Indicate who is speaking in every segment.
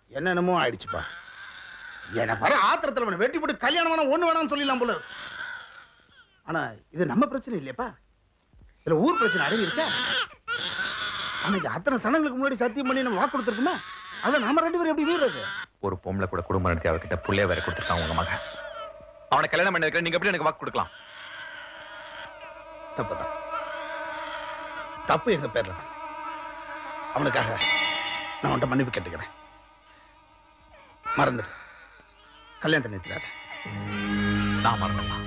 Speaker 1: என்னென்னமோ ஆயிடுச்சுப்பா எனக்கு வர ஆத்திரத்துல அவனை வெட்டி போட்டு கல்யாணம் வேணாம் ஒண்ணு வேணாம்னு சொல்லிடலாம் போல இருக்கு. ஆனா இது நம்ம பிரச்சனை இல்லையாப்பா இதுல ஊர் பிரச்சனை அடங்கி இருக்கா அன்னைக்கு அத்தனை சனங்களுக்கு முன்னாடி சத்தியம் பண்ணி நம்ம வாக்கு கொடுத்துருக்குமா அதை நாம ரெண்டு பேரும் எப்படி வீடுறது
Speaker 2: ஒரு பொம்பளை கூட குடும்பம் நடத்தி அவர்கிட்ட புள்ளைய வேற கொடுத்துருக்கான் உங்க மகன் அவனை கல்யாணம் பண்ணி வைக்கிற நீங்க எப்படி எனக்கு வாக்கு கொடுக்கலாம்
Speaker 1: தப்புதான் தப்பு எங்க பேர்ல தான் அவனுக்காக நான் உன்ட்ட மன்னிப்பு கேட்டுக்கிறேன் மறந்துடு கல்யாணத்தை நிறுத்திடாத
Speaker 2: நான் மறந்துடலாம்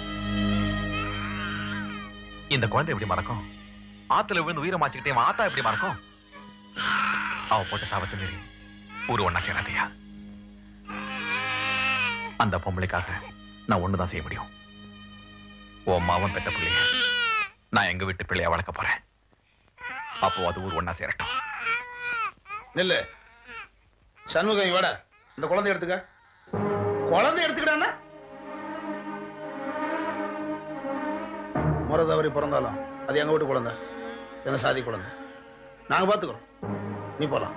Speaker 2: இந்த குழந்தை எப்படி மறக்கும் ஆத்துல விழுந்து உயிரை மாச்சுக்கிட்டே இவன் ஆத்தா எப்படி மறக்கும் அவ போட்ட சாபத்தை மீறி ஊரு ஒண்ணா சேராதையா அந்த பொம்பளைக்காக நான் ஒண்ணுதான் செய்ய முடியும் உன் மாவன் பெத்த பிள்ளைய நான் எங்க வீட்டு பிள்ளைய வளர்க்க போறேன் அப்போ அது ஊர் ஒண்ணா சேரட்டும்
Speaker 1: நில்லு சண்முகம் இங்க வாடா இந்த குழந்தை எடுத்துக்க குழந்தை எடுத்துக்கிட்டானா முறை தவறி பிறந்தாலும் அது எங்க வீட்டு குழந்தை எங்க சாதி குழந்தை நாங்க பாத்துக்கிறோம் நீ போலாம்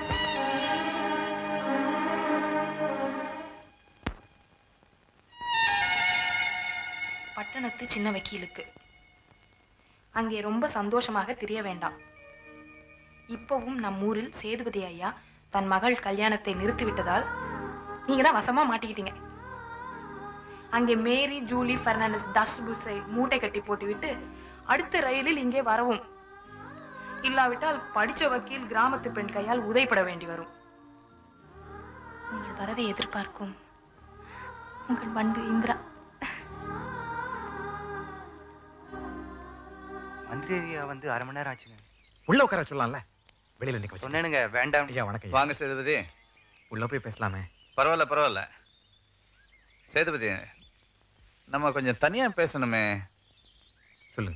Speaker 3: பட்டணத்து சின்ன வக்கீலுக்கு அங்கே ரொம்ப சந்தோஷமாக திரிய வேண்டாம் இப்பவும் நம் ஊரில் சேதுபதி ஐயா தன் மகள் கல்யாணத்தை நிறுத்திவிட்டதால் நீங்க தான் வசமா மாட்டிக்கிட்டீங்க அங்கே மேரி ஜூலி பெர்னாண்டஸ் தஸ் புஸை மூட்டை கட்டி போட்டுவிட்டு அடுத்த ரயிலில் இங்கே வரவும் இல்லாவிட்டால் படிச்ச வக்கீல் கிராமத்து பெண் கையால் உதைப்பட வேண்டி வரும் உங்கள் வரவை எதிர்பார்க்கும் உங்கள் வண்டு இந்திரா
Speaker 4: மந்திரி ஐயா வந்து அரை மணி நேரம் ஆச்சுங்க
Speaker 2: உள்ள உட்கார சொல்லலாம்ல வெளியில நிக்க வச்சு
Speaker 4: சொன்னேனுங்க வேண்டாம்
Speaker 2: ஐயா வணக்கம் ஐயா.
Speaker 4: வாங்க சேதுபதி
Speaker 2: உள்ள போய் பேசலாமே
Speaker 4: பரவாயில்ல பரவாயில்ல சேதுபதி நம்ம கொஞ்சம் தனியா பேசணுமே
Speaker 2: சொல்லுங்க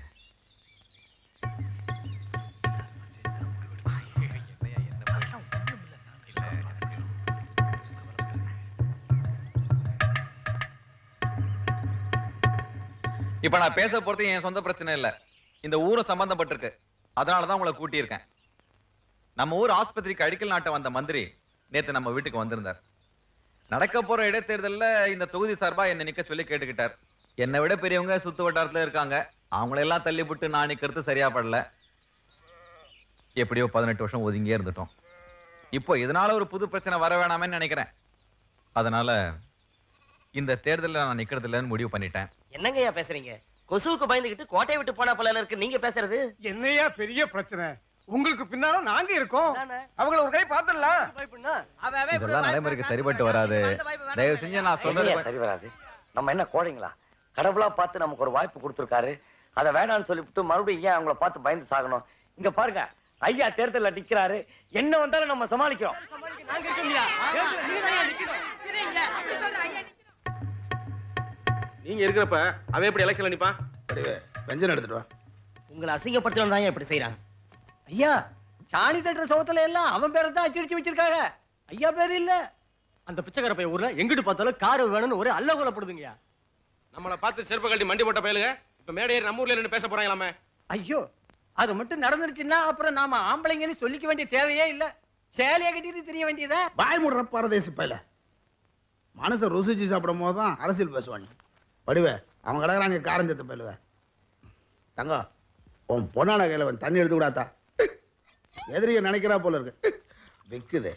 Speaker 2: இப்ப நான் பேச போறது என் சொந்த பிரச்சனை இல்ல இந்த ஊரும் சம்பந்தப்பட்டிருக்கு அதனாலதான் உங்களை கூட்டியிருக்கேன் நம்ம ஊர் ஆஸ்பத்திரிக்கு அடிக்கல் நாட்ட வந்த மந்திரி நேத்து நம்ம வீட்டுக்கு வந்திருந்தார் நடக்க போற இடைத்தேர்தல்ல இந்த தொகுதி சார்பா என்ன நிக்க சொல்லி கேட்டுக்கிட்டார் என்னை விட பெரியவங்க சுத்து வட்டாரத்துல இருக்காங்க அவங்களெல்லாம் தள்ளி விட்டு நான் நிக்கிறது சரியா படல எப்படியோ பதினெட்டு வருஷம் ஒதுங்கியே இருந்துட்டோம் இப்போ இதனால ஒரு புது பிரச்சனை வர வேணாமேன்னு நினைக்கிறேன் அதனால இந்த தேர்தலில் நான் நிக்கிறது இல்லைன்னு முடிவு பண்ணிட்டேன்
Speaker 5: என்னங்கய்யா பேசுறீங்க கொசுவுக்கு பயந்துகிட்டு கோட்டையை விட்டு போனா போல இருக்கு நீங்க பேசுறது
Speaker 6: என்னையா பெரிய பிரச்சனை உங்களுக்கு பின்னால நாங்க இருக்கோம்
Speaker 5: அதானே?
Speaker 6: அவங்கள ஒரு கை பாத்துடலாம்
Speaker 5: பயப்படனா? அவன் அவன் இப்படி
Speaker 2: இதெல்லாம்
Speaker 5: பயப்பட
Speaker 2: நடைமுறைக்கு
Speaker 5: வேண்டாம்,
Speaker 2: சரிப்பட்டு
Speaker 5: வேண்டாம்,
Speaker 2: வராது
Speaker 5: வேண்டாம், வேண்டாம்,
Speaker 2: தயவு
Speaker 5: வேண்டாம்.
Speaker 2: செஞ்சு நான் சொல்றது
Speaker 7: இல்லையா சரி வராது நம்ம என்ன கோழைங்களா கடவுளா பார்த்து நமக்கு ஒரு வாய்ப்பு கொடுத்துருக்காரு அதை வேணாம்னு சொல்லிவிட்டு மறுபடியும் ஏன் அவங்கள பார்த்து பயந்து சாகணும் இங்க பாருங்க ஐயா தேர்தல்ல நிக்கிறாரு என்ன வந்தாலும் நம்ம சமாளிக்கிறோம்
Speaker 5: நாங்க இருக்கோம்யா. நீங்க தான் ஐயா நிக்கணும். சரிங்களா? அப்படி சொல்ற ஐயா
Speaker 6: நீங்க இருக்கிறப்ப அவன் எப்படி எலெக்ஷன்ல நிப்பான்
Speaker 1: வடிவே வெஞ்சன் எடுத்துட்டு வா
Speaker 5: உங்களை அசிங்கப்படுத்தணும் தான் இப்படி செய்யறாங்க ஐயா சாணி தட்டுற சோத்துல எல்லாம் அவன் பேரை தான் அச்சடிச்சு வச்சிருக்காங்க ஐயா பேர் இல்ல அந்த பிச்சைக்கார பையன் ஊர்ல எங்கிட்டு பார்த்தாலும் கார் வேணும்னு ஒரு அல்ல கொலப்படுதுங்கய்யா
Speaker 6: நம்மள பார்த்து செருப்பு கழட்டி மண்டி போட்ட பயலுக இப்ப மேடையேறி நம்ம ஊர்ல நின்னு பேச போறாங்களாமே
Speaker 5: ஐயோ அது மட்டும் நடந்துருச்சுன்னா அப்புறம் நாம ஆம்பளைங்கன்னு சொல்லிக்க வேண்டிய தேவையே இல்ல சேலையை கட்டிட்டு தெரிய வேண்டியதா
Speaker 1: வாய் மூடுற பரதேசி பையில மனசை ருசிச்சு சாப்பிடும் போது தான் அரசியல் பேசுவாங்க வடிவே அவங்க கிடக்குறாங்க காரஞ்சத்து பயிலுவ தங்கம் உன் பொண்ணான கையில கொஞ்சம் தண்ணி எடுத்து விடாத்தா எதிரிய நினைக்கிறா போல இருக்கு விக்குது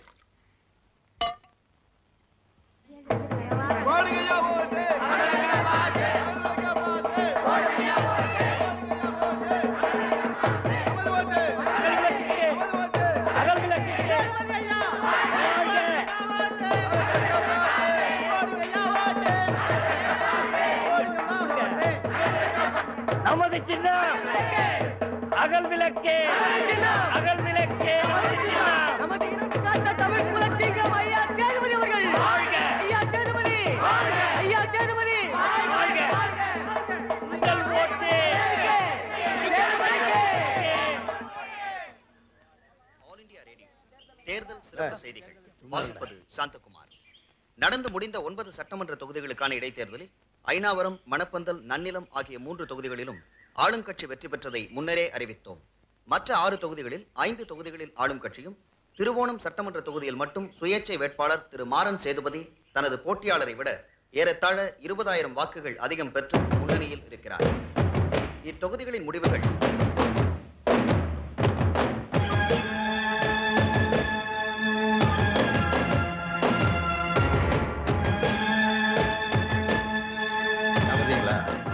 Speaker 7: நமது சின்ன அகல் விளக்கே அகல் விளக்கே நமது சின்னம்.
Speaker 5: நமது இனம் காத்த தமிழ் குலச்சிங்கம் ஐயா சேதுபதி அவர்கள்
Speaker 7: வாழ்க!
Speaker 5: ஐயா சேதுபதி ஐயா சேதுபதி
Speaker 7: வாழ்க! உங்கள் ஓட்டு
Speaker 8: ஆல் இந்தியா ரேடியோ தேர்தல் சிறப்பு செய்திகள் வாசிப்பது சாந்தகுமார் நடந்து முடிந்த ஒன்பது சட்டமன்ற தொகுதிகளுக்கான இடைத்தேர்தலில் ஐனாவரம் மணப்பந்தல் நன்னிலம் ஆகிய மூன்று தொகுதிகளிலும் ஆளுங்கட்சி வெற்றி பெற்றதை முன்னரே அறிவித்தோம் மற்ற ஆறு தொகுதிகளில் ஐந்து தொகுதிகளில் ஆளும் கட்சியும் திருவோணம் சட்டமன்ற தொகுதியில் மட்டும் சுயேட்சை வேட்பாளர் திரு மாறன் சேதுபதி தனது போட்டியாளரை விட ஏறத்தாழ இருபதாயிரம் வாக்குகள் அதிகம் பெற்று முன்னணியில் இருக்கிறார் இத்தொகுதிகளின் முடிவுகள்
Speaker 1: நம்புறீங்களா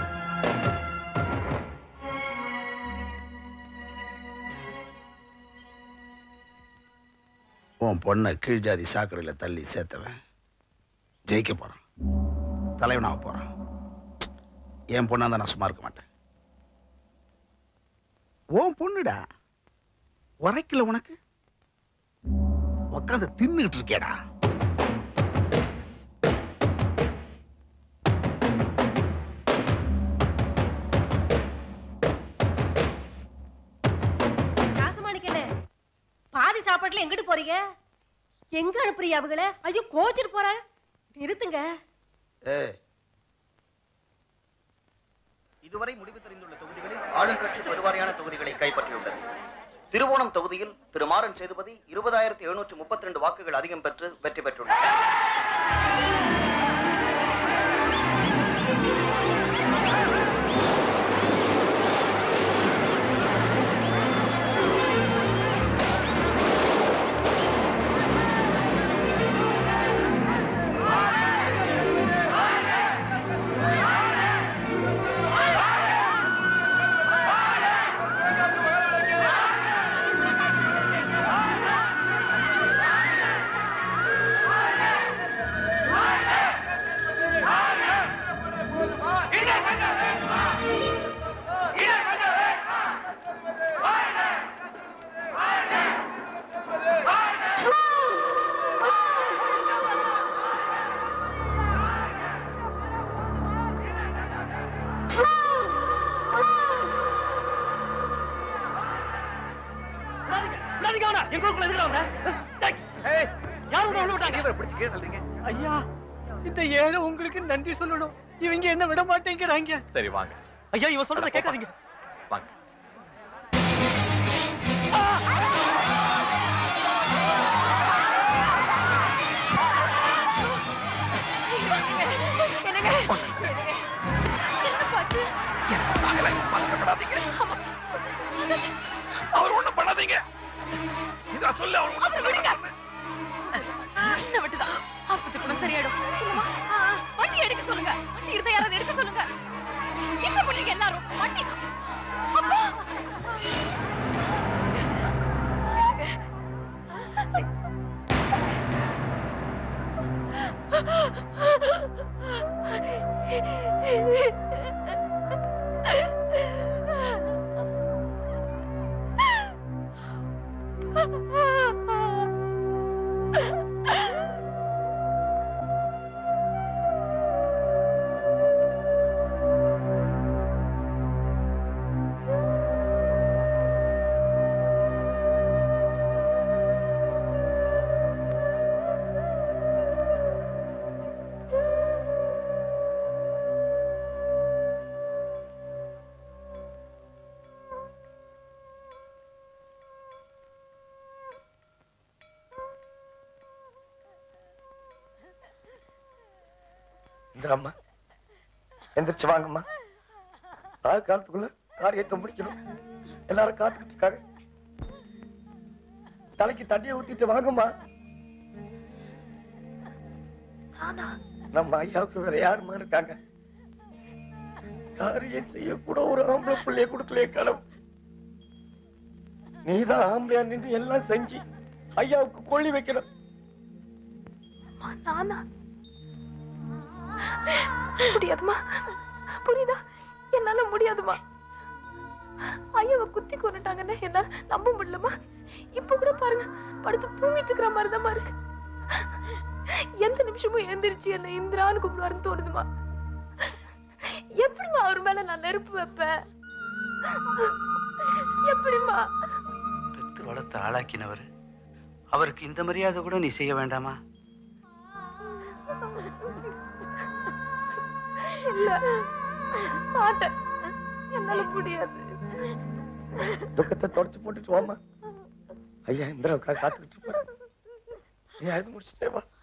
Speaker 1: உன் பொண்ணை கீழ் ஜாதி சாக்கடையில் தள்ளி சேர்த்தவன் ஜெயிக்க போறான் தலைவனாக போறான் என் பொண்ணா தான் நான் சும்மா இருக்க மாட்டேன் உன் பொண்ணுடா உரைக்கல உனக்கு உட்காந்து தின்னுகிட்டு இருக்கேடா
Speaker 9: ராசமாணிக்கண்ணே பாதி சாப்பாட்டுல எங்கிட்டு போறீங்க எங்க அனுப்புறீங்க அவங்கள ஐயோ கோச்சிட்டு போறாங்க நிறுத்துங்க
Speaker 1: ஏய்
Speaker 8: இதுவரை முடிவு தெரிந்துள்ள தொகுதிகளில் ஆளுங்கட்சி பெருவாரியான தொகுதிகளை கைப்பற்றியுள்ளது திருவோணம் தொகுதியில் திரு மாறன் சேதுபதி இருபதாயிரத்தி எழுநூற்று முப்பத்தி ரெண்டு வாக்குகள் அதிகம் பெற்று வெற்றி பெற்றுள்ளார்
Speaker 5: ஐயா இந்த ஏழை உங்களுக்கு நன்றி சொல்லணும் இவங்க என்ன விட மாட்டேங்கிறாங்க
Speaker 2: சரி வாங்க
Speaker 5: ஐயா இவன் சொல்றத கேட்காதீங்க
Speaker 2: வாங்க
Speaker 3: அவர் ஒண்ணும் பண்ணாதீங்க இதா சொல்ல அவர் விடுங்க சின்ன வெட்டுதான் ஆஸ்பத்திரி கூட சரியாயிடும் இல்லம்மா? வண்டி எடுக்க சொல்லுங்க வண்டி இருந்தா யாராவது எடுக்க சொல்லுங்க என்ன பண்ணீங்க எல்லாரும் வண்டி அப்பா
Speaker 7: இந்திராம்மா எந்திரிச்சு வாங்கம்மா ராகு காலத்துக்குள்ள காரியத்தை முடிக்கணும் எல்லாரும் காத்துக்கிட்டு இருக்காங்க தலைக்கு தண்ணியை ஊத்திட்டு வாங்கம்மா நம்ம ஐயாவுக்கு வேற யாருமா இருக்காங்க காரியம் செய்ய கூட ஒரு ஆம்பளை பிள்ளைய கொடுக்கலையே கடவுள் நீதான் ஆம்பளையா நின்று எல்லாம் செஞ்சு ஐயாவுக்கு கொள்ளி வைக்கணும்
Speaker 3: நானா முடியாதுமா புரியுதா என்னால முடியாதுமா ஐயாவை குத்தி கொண்டுட்டாங்கன்னு என்னால நம்ப முடியலமா இப்ப கூட பாருங்க படுத்து தூங்கிட்டு இருக்கிற மாதிரிதான் இருக்கு எந்த நிமிஷமும் எந்திரிச்சு என்ன இந்திரான்னு கூப்பிடுவாருன்னு தோணுதுமா எப்படிமா அவர் மேல நான் நெருப்பு வைப்பேன் எப்படிமா
Speaker 10: பெத்து வளர்த்து ஆளாக்கினவர் அவருக்கு இந்த மரியாதை கூட நீ செய்ய வேண்டாமா
Speaker 3: இல்ல மாட்டேன் என்னால முடியாது
Speaker 7: துக்கத்தை தொடச்சு போட்டுட்டு வாமா ஐயா இந்திராவுக்காக காத்துக்கிட்டு இருப்பேன் நீ அது முடிச்சுட்டே வா